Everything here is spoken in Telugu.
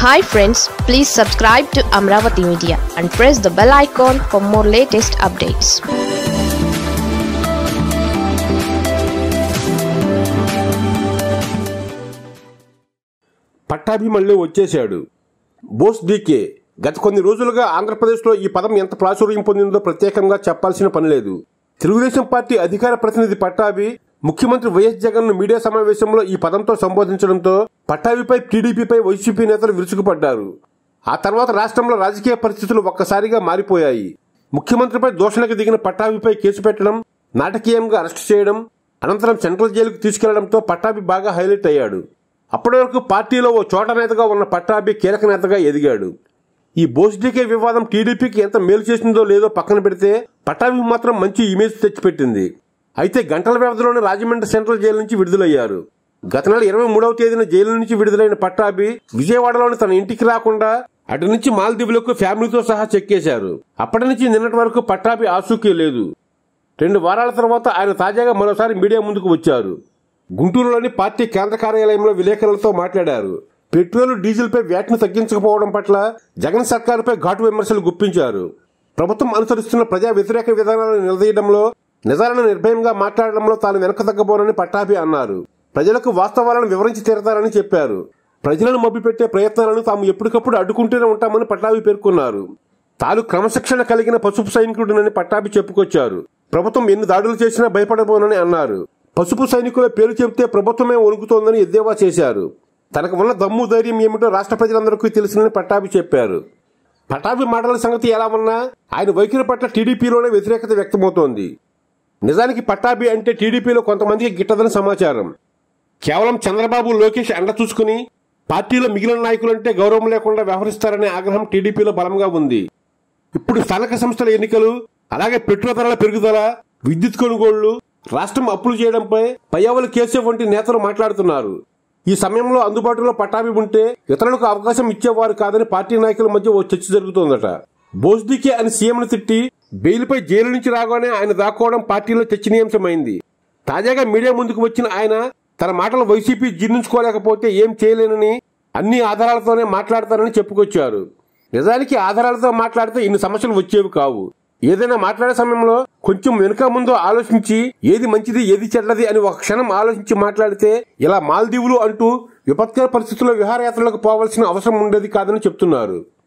hi friends please subscribe to Amaravati media and press the bell icon for more latest updates Pattabhi మళ్ళీ వచ్చేశాడు బోస్ డీకే గత కొన్ని రోజులుగా ఆంధ్రప్రదేశ్లో ఈ పదం ఎంత ప్రాచుర్యం పొందిందో ప్రత్యేకంగా చెప్పాల్సిన పని లేదు తెలుగుదేశం పార్టీ అధికార ప్రతినిధి పట్టాభి ముఖ్యమంత్రి వైఎస్ జగన్ మీడియా సమావేశంలో ఈ పదంతో సంబోధించడంతో పట్టాభిపై టీడీపీపై వైసీపీ నేతలు విరుచుకుపడ్డారు ఆ తర్వాత రాష్ట్రంలో రాజకీయ పరిస్థితులు ఒక్కసారిగా మారిపోయాయి ముఖ్యమంత్రిపై దూషణకు దిగిన పట్టాభిపై కేసు పెట్టడం నాటకీయంగా అరెస్టు చేయడం అనంతరం సెంట్రల్ జైలుకు తీసుకెళ్లడంతో పట్టాభి బాగా హైలైట్ అయ్యాడు అప్పటి వరకు పార్టీలో ఓ చోట నేతగా ఉన్న పట్టాభి కీలక నేతగా ఎదిగాడు ఈ బోస్డీకే వివాదం టీడీపీకి ఎంత మేలు చేసిందో లేదో పక్కన పెడితే పట్టాభి మాత్రం మంచి ఇమేజ్ తెచ్చిపెట్టింది అయితే గంటల వ్యవధిలోనే రాజమండ్రి సెంట్రల్ జైలు నుంచి విడుదలయ్యారు గత నెల ఇరవై మూడవ తేదీన జైలు నుంచి విడుదలైన పట్టాభి విజయవాడలోని తన ఇంటికి రాకుండా అటు నుంచి మాల్దీవులకు ఫ్యామిలీతో సహా చెక్కేశారు అప్పటి నుంచి నిన్నటి వరకు పట్టాభి ఆసూకీ లేదు రెండు వారాల తర్వాత ఆయన తాజాగా మరోసారి మీడియా ముందుకు వచ్చారు గుంటూరులోని పార్టీ కేంద్ర కార్యాలయంలో విలేకరులతో మాట్లాడారు పెట్రోల్ డీజిల్పై వ్యాట్ను తగ్గించకపోవడం పట్ల జగన్ సర్కారుపై ఘాటు విమర్శలు గుప్పించారు ప్రభుత్వం అనుసరిస్తున్న ప్రజా వ్యతిరేక విధానాలను నిలదీయడంలో నిజాలను నిర్భయంగా మాట్లాడడంలో తాను వెనక తగ్గబోనని పట్టాభి అన్నారు ప్రజలకు వాస్తవాలను వివరించి తీరతారని చెప్పారు ప్రజలను మభ్యపెట్టే ప్రయత్నాలను తాము ఎప్పటికప్పుడు అడ్డుకుంటూనే ఉంటామని పట్టాభి పేర్కొన్నారు తాను క్రమశిక్షణ కలిగిన పసుపు సైనికుడినని పట్టాభి చెప్పుకొచ్చారు ప్రభుత్వం ఎన్ని దాడులు చేసినా భయపడబోనని అన్నారు పసుపు సైనికుల పేరు చెబితే ప్రభుత్వమే వణుకుతోందని ఎద్దేవా చేశారు తనకు ఉన్న దమ్ము ధైర్యం ఏమిటో రాష్ట్ర ప్రజలందరికీ తెలుసునని పట్టాభి చెప్పారు పట్టాభి మాటల సంగతి ఎలా ఉన్నా ఆయన వైఖరి పట్ల టీడీపీలోనే వ్యతిరేకత వ్యక్తమవుతోంది నిజానికి పట్టాభి అంటే టీడీపీలో కొంతమందికి గిట్టదని సమాచారం కేవలం చంద్రబాబు లోకేష్ అండ చూసుకుని పార్టీలో మిగిలిన నాయకులంటే గౌరవం లేకుండా వ్యవహరిస్తారనే ఆగ్రహం టీడీపీలో బలంగా ఉంది ఇప్పుడు స్థానిక సంస్థల ఎన్నికలు అలాగే పెట్రోల్ ధరల పెరుగుదల విద్యుత్ కొనుగోళ్లు రాష్ట్రం అప్పులు చేయడంపై పయ్యావుల కేశవ్ వంటి నేతలు మాట్లాడుతున్నారు ఈ సమయంలో అందుబాటులో పట్టాభి ఉంటే ఇతరులకు అవకాశం ఇచ్చేవారు కాదని పార్టీ నాయకుల మధ్య ఓ చర్చ జరుగుతోందట బోస్డికే అని సీఎంను తిట్టి బెయిల్పై జైలు నుంచి రాగానే ఆయన దాక్కోవడం పార్టీలో చర్చనీయాంశమైంది తాజాగా మీడియా ముందుకు వచ్చిన ఆయన తన మాటలు వైసీపీ జీర్ణించుకోలేకపోతే ఏం చేయలేనని అన్ని ఆధారాలతోనే మాట్లాడతానని చెప్పుకొచ్చారు నిజానికి ఆధారాలతో మాట్లాడితే ఇన్ని సమస్యలు వచ్చేవి కావు ఏదైనా మాట్లాడే సమయంలో కొంచెం వెనుక ముందు ఆలోచించి ఏది మంచిది ఏది చెడ్డది అని ఒక క్షణం ఆలోచించి మాట్లాడితే ఇలా మాల్దీవులు అంటూ విపత్కర పరిస్థితుల్లో విహారయాత్రలకు పోవాల్సిన అవసరం ఉండేది కాదని చెప్తున్నారు